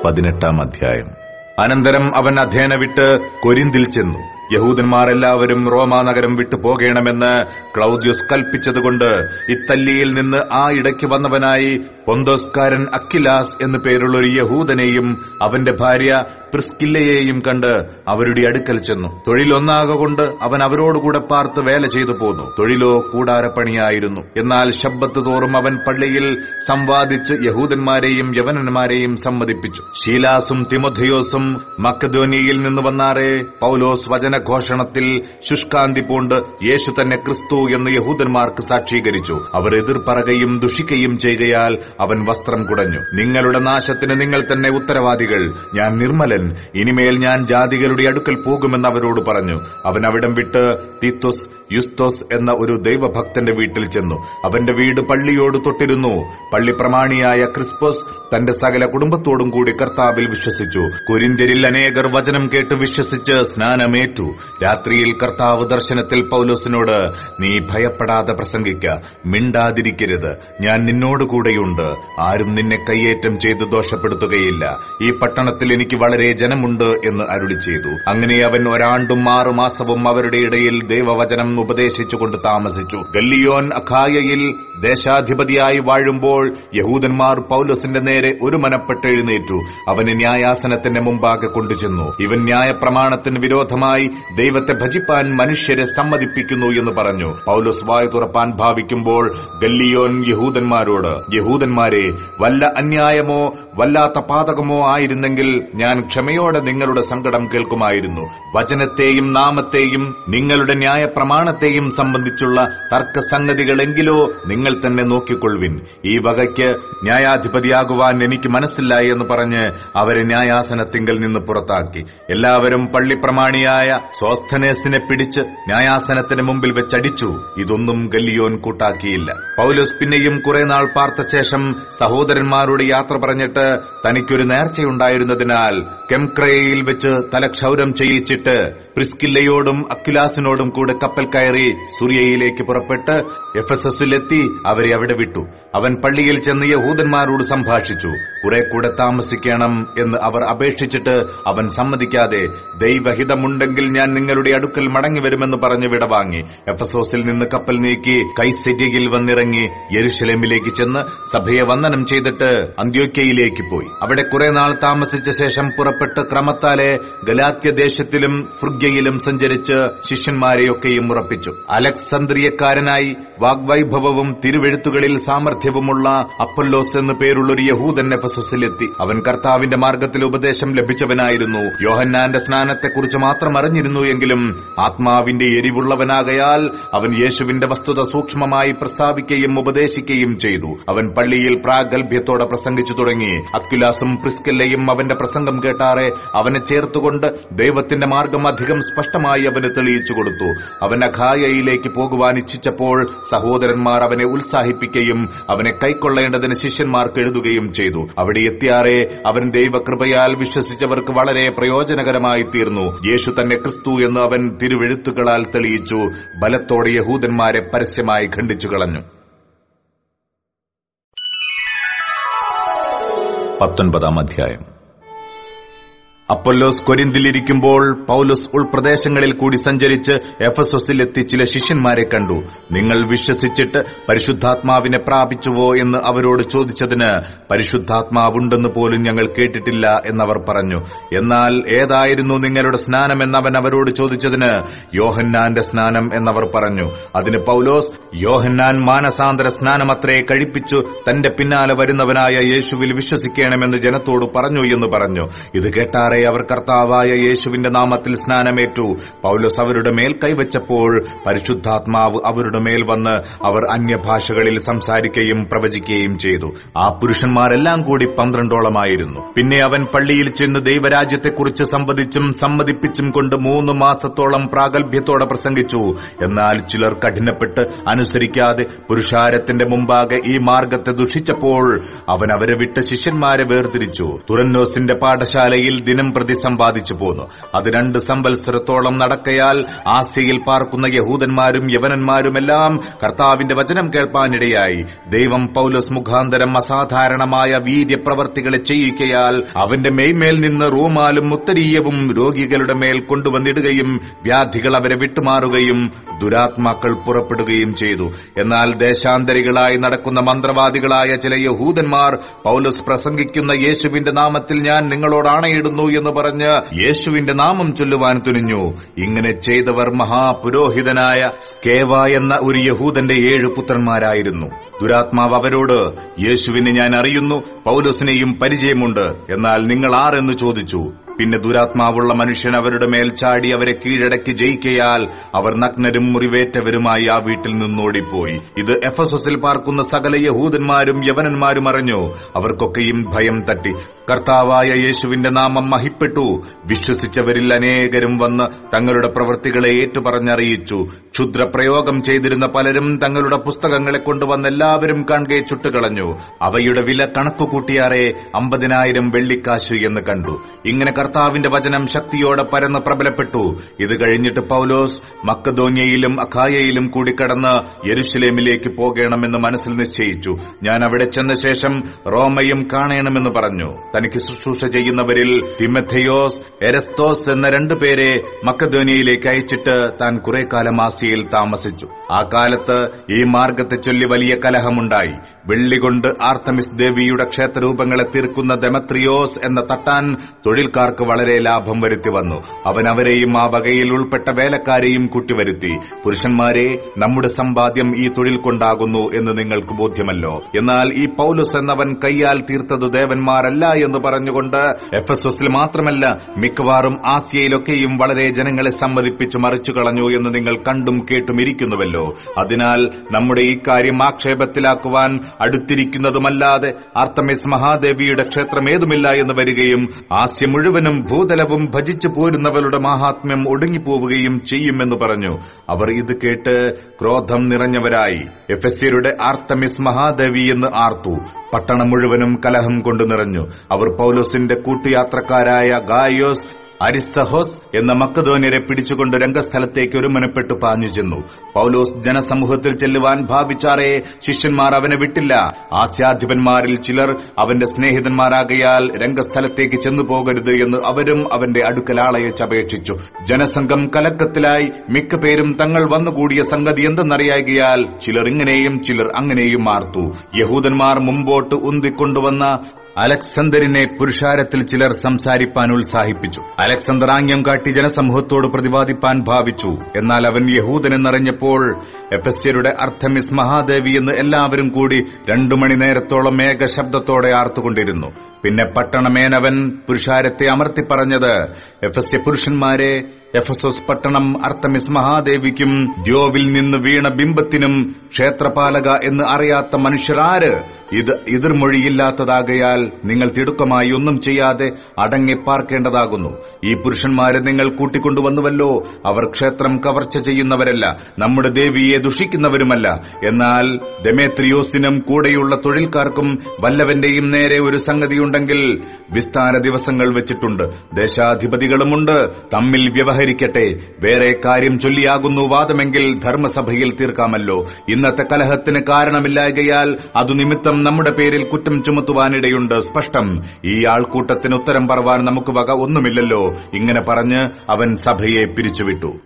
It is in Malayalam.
പതിനെട്ടാം അധ്യായം അനന്തരം അവൻ അധ്യയന വിട്ട് കൊരിന്തിൽ ചെന്നു യഹൂദന്മാർ എല്ലാവരും റോമാ നഗരം വിട്ടു പോകണമെന്ന് ക്ലൗദ്യൂസ് കൽപ്പിച്ചതുകൊണ്ട് ഇത്തല്ലിയിൽ നിന്ന് ആ ഇടയ്ക്ക് വന്നവനായി പൊന്തോസ്കാരൻ അക്കിലാസ് എന്നു പേരുള്ള ഒരു യഹൂദനെയും അവന്റെ ഭാര്യ പ്രിസ്കില്ലയെയും കണ്ട് അവരുടെ അടുക്കൽ ചെന്നു തൊഴിലൊന്നാകൊണ്ട് അവൻ അവരോടുകൂടെ പാർത്ത് വേല ചെയ്തു പോന്നു തൊഴിലോ കൂടാരപ്പണിയായിരുന്നു എന്നാൽ ശബ്ദത്ത് തോറും അവൻ പള്ളിയിൽ സംവാദിച്ച് യഹൂദന്മാരെയും യവനന്മാരെയും സമ്മതിപ്പിച്ചു ശീലാസും തിമോഥയോസും മക്കധോനിയിൽ നിന്ന് വന്നാറെ പൗലോസ് വചനഘോഷണത്തിൽ ശുഷ്കാന്തി പൂണ്ട് യേശു തന്നെ ക്രിസ്തു എന്ന് യഹൂദന്മാർക്ക് സാക്ഷീകരിച്ചു അവർ എതിർപ്പറകയും ദുഷിക്കുകയും ചെയ്യുകയാൽ അവൻ വസ്ത്രം കുടഞ്ഞു നിങ്ങളുടെ നാശത്തിന് നിങ്ങൾ തന്നെ ഉത്തരവാദികൾ ഞാൻ നിർമ്മലൻ ഇനിമേൽ ഞാൻ ജാതികളുടെ അടുക്കൽ പോകുമെന്ന് അവരോട് പറഞ്ഞു അവൻ അവിടം വിട്ട് തീത്തോസ് യുസ്തോസ് എന്ന ഒരു ദൈവഭക്തന്റെ വീട്ടിൽ ചെന്നു അവന്റെ വീട് പള്ളിയോട് തൊട്ടിരുന്നു പള്ളി പ്രമാണിയായ ക്രിസ്പോസ് തന്റെ സകല കുടുംബത്തോടും കൂടി കർത്താവിൽ വിശ്വസിച്ചു കുരിന്തിരിൽ അനേകർ വചനം കേട്ട് വിശ്വസിച്ച് സ്നാനമേറ്റു രാത്രിയിൽ കർത്താവ് ദർശനത്തിൽ പൗലോസിനോട് നീ ഭയപ്പെടാതെ പ്രസംഗിക്ക മിണ്ടാതിരിക്കരുത് ഞാൻ നിന്നോടുകൂടെയുണ്ട് ആരും നിന്നെ കയ്യേറ്റം ചെയ്ത് ദോഷപ്പെടുത്തുകയില്ല ഈ പട്ടണത്തിൽ എനിക്ക് വളരെ ജനമുണ്ട് എന്ന് അരുളി ചെയ്തു അങ്ങനെ അവൻ ഒരാണ്ടും ആറു മാസവും അവരുടെ ഇടയിൽ ദൈവവചനം ഉപദേശിച്ചുകൊണ്ട് താമസിച്ചു ഗല്ലിയോൻ അഖായയിൽ ദേശാധിപതിയായി വാഴുമ്പോൾ യഹൂദന്മാർ പൗലോസിന്റെ നേരെ ഒരു മനപ്പെട്ട് എഴുന്നേറ്റു അവന് ന്യായാസനത്തിന്റെ മുമ്പാകെ കൊണ്ടുചെന്നു ഇവൻ ന്യായപ്രമാണത്തിന് വിരോധമായി ദൈവത്തെ ഭജിപ്പാൻ മനുഷ്യരെ സമ്മതിപ്പിക്കുന്നു എന്ന് പറഞ്ഞു പൗലോസ് വായു തുറപ്പാൻ ഭാവിക്കുമ്പോൾ ഗല്ലിയോൻ യഹൂദന്മാരോട് യഹൂദന്മാരെ വല്ല അന്യായമോ വല്ലാത്ത പാതകമോ ആയിരുന്നെങ്കിൽ ഞാൻ ക്ഷമയോടെ നിങ്ങളുടെ സങ്കടം കേൾക്കുമായിരുന്നു വചനത്തെയും നാമത്തെയും നിങ്ങളുടെ ന്യായപ്രമാണത്തെയും സംബന്ധിച്ചുള്ള തർക്കസംഗതികളെങ്കിലോ നിങ്ങൾ തന്നെ നോക്കിക്കൊള്ളുവിൻ ഈ വകയ്ക്ക് ന്യായാധിപതിയാകുവാൻ എനിക്ക് മനസ്സില്ല എന്ന് പറഞ്ഞ് അവരെ ന്യായാസനത്തിങ്കൽ നിന്ന് പുറത്താക്കി എല്ലാവരും പള്ളിപ്രമാണിയായ സോസ്ഥനേസിനെ പിടിച്ച് ന്യായാസനത്തിന് മുമ്പിൽ വെച്ചടിച്ചു ഇതൊന്നും ഗല്ലിയോൻ കൂട്ടാക്കിയില്ല പൗലോസ് പിന്നെയും കുറെ നാൾ പാർത്ത ശേഷം സഹോദരന്മാരോട് യാത്ര പറഞ്ഞിട്ട് തനിക്കൊരു നേർച്ചയുണ്ടായിരുന്നതിനാൽ കെംക്രയയിൽ വെച്ച് തലക്ഷൗരം ചെയ്യിച്ചിട്ട് പ്രിസ്കില്ലയോടും അക്യുലാസിനോടും കൂടെ കപ്പൽ കയറി സുറിയയിലേക്ക് പുറപ്പെട്ട് എഫസസിലെത്തി അവരെ അവിടെ വിട്ടു അവൻ പള്ളിയിൽ ചെന്ന് യഹൂദന്മാരോട് സംഭാഷിച്ചു കുറെ കൂടെ താമസിക്കണം എന്ന് അവർ അപേക്ഷിച്ചിട്ട് അവൻ സമ്മതിക്കാതെ ദൈവഹിതമുണ്ടെങ്കിൽ ഞാൻ നിങ്ങളുടെ അടുക്കൽ മടങ്ങി വരുമെന്ന് പറഞ്ഞ് വിടവാങ്ങി എഫസോസിൽ നിന്ന് കപ്പൽ നീക്കി കൈസര്യയിൽ വന്നിറങ്ങി യെരുഷലേമിലേക്ക് ചെന്ന് സഭയെ വന്ദനം ചെയ്തിട്ട് അന്ത്യോക്കയിലേക്ക് പോയി അവിടെ കുറെ നാൾ താമസിച്ച ശേഷം പുറപ്പെട്ട് ക്രമത്താലെ ഗലാത്യ ദേശത്തിലും ഫ്രുഗ്യയിലും സഞ്ചരിച്ച് ശിഷ്യന്മാരെയൊക്കെയും ഉറപ്പിച്ചു അലക്സന്ദ്രിയക്കാരനായി വാഗ്വൈഭവവും തിരുവെഴുത്തുകളിൽ സാമർഥ്യവുമുള്ള അപ്പല്ലോസ് എന്നു പേരുള്ളൊരു യഹൂദൻ എഫസസിലെത്തി അവൻ കർത്താവിന്റെ മാർഗത്തിൽ ഉപദേശം ലഭിച്ചവനായിരുന്നു യോഹന്നാന്റെ സ്നാനത്തെക്കുറിച്ച് മാത്രം അറിഞ്ഞിരുന്നു എങ്കിലും ആത്മാവിന്റെ എരിവുള്ളവനാകയാൽ അവൻ യേശുവിന്റെ വസ്തുത സൂക്ഷ്മമായി പ്രസ്താവിക്കുകയും ഉപദേശിക്കുകയും ചെയ്തു അവൻ പള്ളിയിൽ പ്രാഗൽഭ്യത്തോടെ പ്രസംഗിച്ചു തുടങ്ങി അക്യുലാസും പ്രിസ്കല്ലയും അവന്റെ പ്രസംഗം കേട്ടാറെ അവനെ ചേർത്തുകൊണ്ട് ദൈവത്തിന്റെ മാർഗം അധികം സ്പഷ്ടമായി അവന് തെളിയിച്ചു കൊടുത്തു അവൻ അഖായയിലേക്ക് പോകുവാൻ ഇച്ഛിച്ചപ്പോൾ സഹോദരന്മാർ അവനെ ഉത്സാഹിപ്പിക്കുകയും അവനെ കൈക്കൊള്ളേണ്ടതിന് ശിഷ്യന്മാർക്ക് എഴുതുകയും ചെയ്തു അവിടെ എത്തിയാറെ അവൻ ദൈവകൃപയാൽ വിശ്വസിച്ചവർക്ക് വളരെ പ്രയോജനകരമായി തീർന്നു യേശു തന്നെ ക്രിസ്തു എന്ന് അവൻ തിരുവെഴുത്തുകളാൽ തെളിയിച്ചു ബലത്തോടെ യഹൂദന്മാരെ പരസ്യമായി ഖണ്ഡിച്ചു കളഞ്ഞു പത്തൊൻപതാം അധ്യായം അപ്പൊല്ലോസ് കൊരിന്തിലിരിക്കുമ്പോൾ പൌലോസ് ഉൾപ്രദേശങ്ങളിൽ കൂടി സഞ്ചരിച്ച് എഫസോസിൽ എത്തി ചില ശിഷ്യന്മാരെ കണ്ടു നിങ്ങൾ വിശ്വസിച്ചിട്ട് പരിശുദ്ധാത്മാവിനെ പ്രാപിച്ചുവോ എന്ന് അവരോട് ചോദിച്ചതിന് പരിശുദ്ധാത്മാവുണ്ടെന്ന് പോലും ഞങ്ങൾ കേട്ടിട്ടില്ല എന്നവർ പറഞ്ഞു എന്നാൽ ഏതായിരുന്നു നിങ്ങളുടെ സ്നാനം എന്നവൻ അവരോട് ചോദിച്ചതിന് യോഹന്നാന്റെ സ്നാനം എന്നവർ പറഞ്ഞു അതിന് പൌലോസ് യോഹന്നാൻ മാനസാന്തര സ്നാനമത്രേ കഴിപ്പിച്ചു തന്റെ പിന്നാലെ വരുന്നവനായ യേശുവിൽ വിശ്വസിക്കണമെന്ന് ജനത്തോട് പറഞ്ഞു എന്ന് പറഞ്ഞു ഇത് കേട്ടാറെ അവർ കർത്താവായ യേശുവിന്റെ നാമത്തിൽ സ്നാനമേറ്റു പൗലോസ് അവരുടെ മേൽ കൈവച്ചപ്പോൾ പരിശുദ്ധാത്മാവ് അവരുടെ മേൽ വന്ന് അവർ അന്യഭാഷകളിൽ സംസാരിക്കുകയും പ്രവചിക്കുകയും ചെയ്തു ആ പുരുഷന്മാരെല്ലാം കൂടി പന്ത്രണ്ടോളമായിരുന്നു പിന്നെ അവൻ പള്ളിയിൽ ചെന്ന് ദൈവരാജ്യത്തെക്കുറിച്ച് സംവദിച്ചും സമ്മതിപ്പിച്ചും കൊണ്ട് മൂന്ന് മാസത്തോളം പ്രാഗൽഭ്യത്തോടെ പ്രസംഗിച്ചു എന്നാൽ ചിലർ കഠിനപ്പെട്ട് അനുസരിക്കാതെ പുരുഷാരത്തിന്റെ മുമ്പാകെ ഈ മാർഗത്തെ ദുഷിച്ചപ്പോൾ അവൻ അവരെ വിട്ട് ശിഷ്യന്മാരെ വേർതിരിച്ചു തുറന്നോസിന്റെ പാഠശാലയിൽ ദിനം ധനം പ്രതി സമ്പാദിച്ചു പോന്നു അത് രണ്ട് സംവത്സരത്തോളം നടക്കയാൽ ആസ്യയിൽ പാർക്കുന്ന യഹൂദന്മാരും യവനന്മാരുമെല്ലാം കർത്താവിന്റെ വചനം കേൾപ്പാനിടയായി ദൈവം പൗലസ് മുഖാന്തരം അസാധാരണമായ വീര്യപ്രവർത്തികളെ ചെയ്യിക്കയാൽ അവന്റെ മെയ്മേൽ നിന്ന് റൂമാലും ഉത്തരീയവും രോഗികളുടെ മേൽ കൊണ്ടുവന്നിടുകയും വ്യാധികൾ അവരെ വിട്ടുമാറുകയും ദുരാത്മാക്കൾ പുറപ്പെടുകയും ചെയ്തു എന്നാൽ ദേശാന്തരികളായി നടക്കുന്ന മന്ത്രവാദികളായ ചില യഹൂദന്മാർ പൗലസ് പ്രസംഗിക്കുന്ന യേശുവിന്റെ നാമത്തിൽ ഞാൻ നിങ്ങളോട് ആണയിടുന്നു എന്ന് പറഞ്ഞ് യേശുവിന്റെ നാമം ചൊല്ലുവാൻ തുനിഞ്ഞു ഇങ്ങനെ ചെയ്തവർ മഹാപുരോഹിതനായ സ്കേവ എന്ന ഒരു യഹൂദന്റെ ഏഴ് പുത്രന്മാരായിരുന്നു ദുരാത്മാവ് അവരോട് യേശുവിനെ ഞാൻ അറിയുന്നു പൗലോസിനെയും പരിചയമുണ്ട് എന്നാൽ നിങ്ങൾ ആരെന്ന് ചോദിച്ചു പിന്നെ ദുരാത്മാവുള്ള മനുഷ്യൻ അവരുടെ മേൽ ചാടി അവരെ കീഴടക്കി ജയിക്കയാൽ അവർ നഗ്നരും മുറിവേറ്റവരുമായി ആ വീട്ടിൽ നിന്നോടിപ്പോയി ഇത് എഫസസിൽ പാർക്കുന്ന സകല യഹൂദന്മാരും യവനന്മാരും അറിഞ്ഞു അവർക്കൊക്കെയും ഭയം തട്ടി കർത്താവായ യേശുവിന്റെ നാമം മഹിപ്പെട്ടു വിശ്വസിച്ചവരിൽ അനേകരും വന്ന് തങ്ങളുടെ പ്രവൃത്തികളെ ഏറ്റുപറഞ്ഞറിയിച്ചു ക്ഷുദ്രപ്രയോഗം ചെയ്തിരുന്ന പലരും തങ്ങളുടെ പുസ്തകങ്ങളെ കൊണ്ടുവന്ന് എല്ലാവരും കാണുകയെ ചുട്ടുകളഞ്ഞു അവയുടെ വില കണക്കുകൂട്ടിയാറെ അമ്പതിനായിരം വെള്ളിക്കാശ് എന്ന് കണ്ടു ഇങ്ങനെ കർത്താവിന്റെ വചനം ശക്തിയോടെ പരന്ന് പ്രബലപ്പെട്ടു ഇത് കഴിഞ്ഞിട്ട് പൗലോസ് മക്കധോന്യയിലും അഖായയിലും കൂടി കടന്ന് യെരുഷലേമിലേക്ക് പോകണമെന്ന് മനസ്സിൽ നിശ്ചയിച്ചു ഞാൻ അവിടെ ചെന്ന ശേഷം റോമയും കാണണമെന്ന് പറഞ്ഞു തനിക്ക് ശുശ്രൂഷ ചെയ്യുന്നവരിൽ തിമഥയോസ് എരസ്തോസ് എന്ന രണ്ടുപേരെ മക്കധോനിയയിലേക്ക് അയച്ചിട്ട് താൻ കുറെ കാലം ആസിയയിൽ താമസിച്ചു ആ കാലത്ത് ഈ മാർഗത്തെ ചൊല്ലി വലിയ കലഹമുണ്ടായി വെള്ളി കൊണ്ട് ആർത്തമിസ് ദേവിയുടെ ക്ഷേത്രരൂപങ്ങളെ തീർക്കുന്ന ദെമത്രിയോസ് എന്ന തട്ടാൻ തൊഴിൽക്കാർക്ക് വളരെ ലാഭം വരുത്തി വന്നു അവൻ അവരെയും ആ വകയിൽ ഉൾപ്പെട്ട വേലക്കാരെയും കുട്ടിവരുത്തി പുരുഷന്മാരെ നമ്മുടെ സമ്പാദ്യം ഈ തൊഴിൽ കൊണ്ടാകുന്നു എന്ന് നിങ്ങൾക്ക് ബോധ്യമല്ലോ എന്നാൽ ഈ പൗലുസ് എന്നവൻ കയ്യാൽ തീർത്തത് ദേവന്മാരല്ല എന്ന് പറഞ്ഞുകൊണ്ട് എഫസോസിൽ മാത്രമല്ല മിക്കവാറും ആസിയയിലൊക്കെയും വളരെ ജനങ്ങളെ സമ്മതിപ്പിച്ച് മറിച്ചു കളഞ്ഞു എന്ന് നിങ്ങൾ കണ്ടും കേട്ടും ഇരിക്കുന്നുവല്ലോ അതിനാൽ നമ്മുടെ ഈ കാര്യം ആക്ഷേപത്തിലാക്കുവാൻ അടുത്തിരിക്കുന്നതുമല്ലാതെ ആർത്തമിസ് മഹാദേവിയുടെ ക്ഷേത്രം ഏതുമില്ല എന്ന് വരികയും ആസ്യ മുഴുവനും ഭൂതലവും ഭജിച്ചു പോരുന്നവരുടെ മാഹാത്മ്യം ഒടുങ്ങിപ്പോവുകയും ചെയ്യുമെന്ന് പറഞ്ഞു അവർ ഇത് കേട്ട് ക്രോധം നിറഞ്ഞവരായി എഫെസ്യരുടെ ആർത്തമിസ് മഹാദേവി എന്ന് ആർത്തു പട്ടണം മുഴുവനും കലഹം കൊണ്ട് നിറഞ്ഞു അവർ പൗലോസിന്റെ കൂട്ടുയാത്രക്കാരായ ഗായോസ് അരിസ്തഹോസ് എന്ന മക്കധോന്യരെ പിടിച്ചുകൊണ്ട് രംഗസ്ഥലത്തേക്ക് ഒരുമനപ്പെട്ടു പാഞ്ഞു ചെന്നു പൗലോസ് ജനസമൂഹത്തിൽ ചെല്ലുവാൻ ഭാവിച്ചാറേ ശിഷ്യന്മാർ അവനെ വിട്ടില്ല ആസ്യാധിപന്മാരിൽ ചിലർ അവന്റെ സ്നേഹിതന്മാരാകയാൽ രംഗസ്ഥലത്തേക്ക് ചെന്നു പോകരുത് എന്ന് അവരും അവന്റെ അടുക്കലാളയച്ചപേക്ഷിച്ചു ജനസംഘം കലക്കത്തിലായി മിക്ക പേരും തങ്ങൾ വന്നുകൂടിയ സംഗതി എന്തെന്നറിയാകിയാൽ ചിലർ ഇങ്ങനെയും ചിലർ അങ്ങനെയും മാർത്തു യഹൂദന്മാർ മുമ്പോട്ട് ഉന്തിക്കൊണ്ടുവന്ന അലക്സണ്ടറിനെ പുരുഷാരത്തിൽ ചിലർ സംസാരിപ്പാൻ ഉത്സാഹിപ്പിച്ചു അലക്സണ്ടർ ആംഗ്യം കാട്ടി ജനസമൂഹത്തോട് പ്രതിപാദിപ്പാൻ ഭാവിച്ചു എന്നാൽ അവൻ യഹൂദനെന്നറിഞ്ഞപ്പോൾ എഫസ്യരുടെ അർത്ഥമിസ് മഹാദേവി എന്ന് എല്ലാവരും കൂടി രണ്ടു മണി നേരത്തോളം ഏക ശബ്ദത്തോടെ ആർത്തുകൊണ്ടിരുന്നു പിന്നെ പട്ടണമേനവൻ പുരുഷാരത്തെ അമർത്തി പറഞ്ഞത് എഫസ്യ പുരുഷന്മാരെ എഫസോസ് പട്ടണം അർത്തമിസ് മഹാദേവിക്കും ദ്യോവിൽ നിന്ന് വീണ ബിംബത്തിനും ക്ഷേത്രപാലക എന്ന് അറിയാത്ത മനുഷ്യരാര് ഇത് എതിർമൊഴിയില്ലാത്തതാകയാൽ നിങ്ങൾ തിടുക്കമായി ഒന്നും ചെയ്യാതെ അടങ്ങി പാർക്കേണ്ടതാകുന്നു ഈ പുരുഷന്മാരെ നിങ്ങൾ കൂട്ടിക്കൊണ്ടുവന്നുവല്ലോ അവർ ക്ഷേത്രം കവർച്ച ചെയ്യുന്നവരല്ല നമ്മുടെ ദേവിയെ ദുഷിക്കുന്നവരുമല്ല എന്നാൽ ദമേത്രിയോസിനും കൂടെയുള്ള തൊഴിൽക്കാർക്കും വല്ലവന്റെയും നേരെ ഒരു സംഗതിയുണ്ടെങ്കിൽ വിസ്താര ദിവസങ്ങൾ വെച്ചിട്ടുണ്ട് ദേശാധിപതികളുമുണ്ട് തമ്മിൽ വ്യവഹരിക്കട്ടെ വേറെ കാര്യം ചൊല്ലിയാകുന്നു വാദമെങ്കിൽ ധർമ്മസഭയിൽ തീർക്കാമല്ലോ ഇന്നത്തെ കലഹത്തിന് കാരണമില്ലായകയാൽ അതു നിമിത്തം നമ്മുടെ പേരിൽ കുറ്റം ചുമത്തുവാനിടയുണ്ട് സ്പഷ്ടം ഈ ആൾക്കൂട്ടത്തിന് ഉത്തരം പറവാൻ നമുക്ക് വക ഒന്നുമില്ലല്ലോ ഇങ്ങനെ പറഞ്ഞ് അവൻ സഭയെ പിരിച്ചുവിട്ടു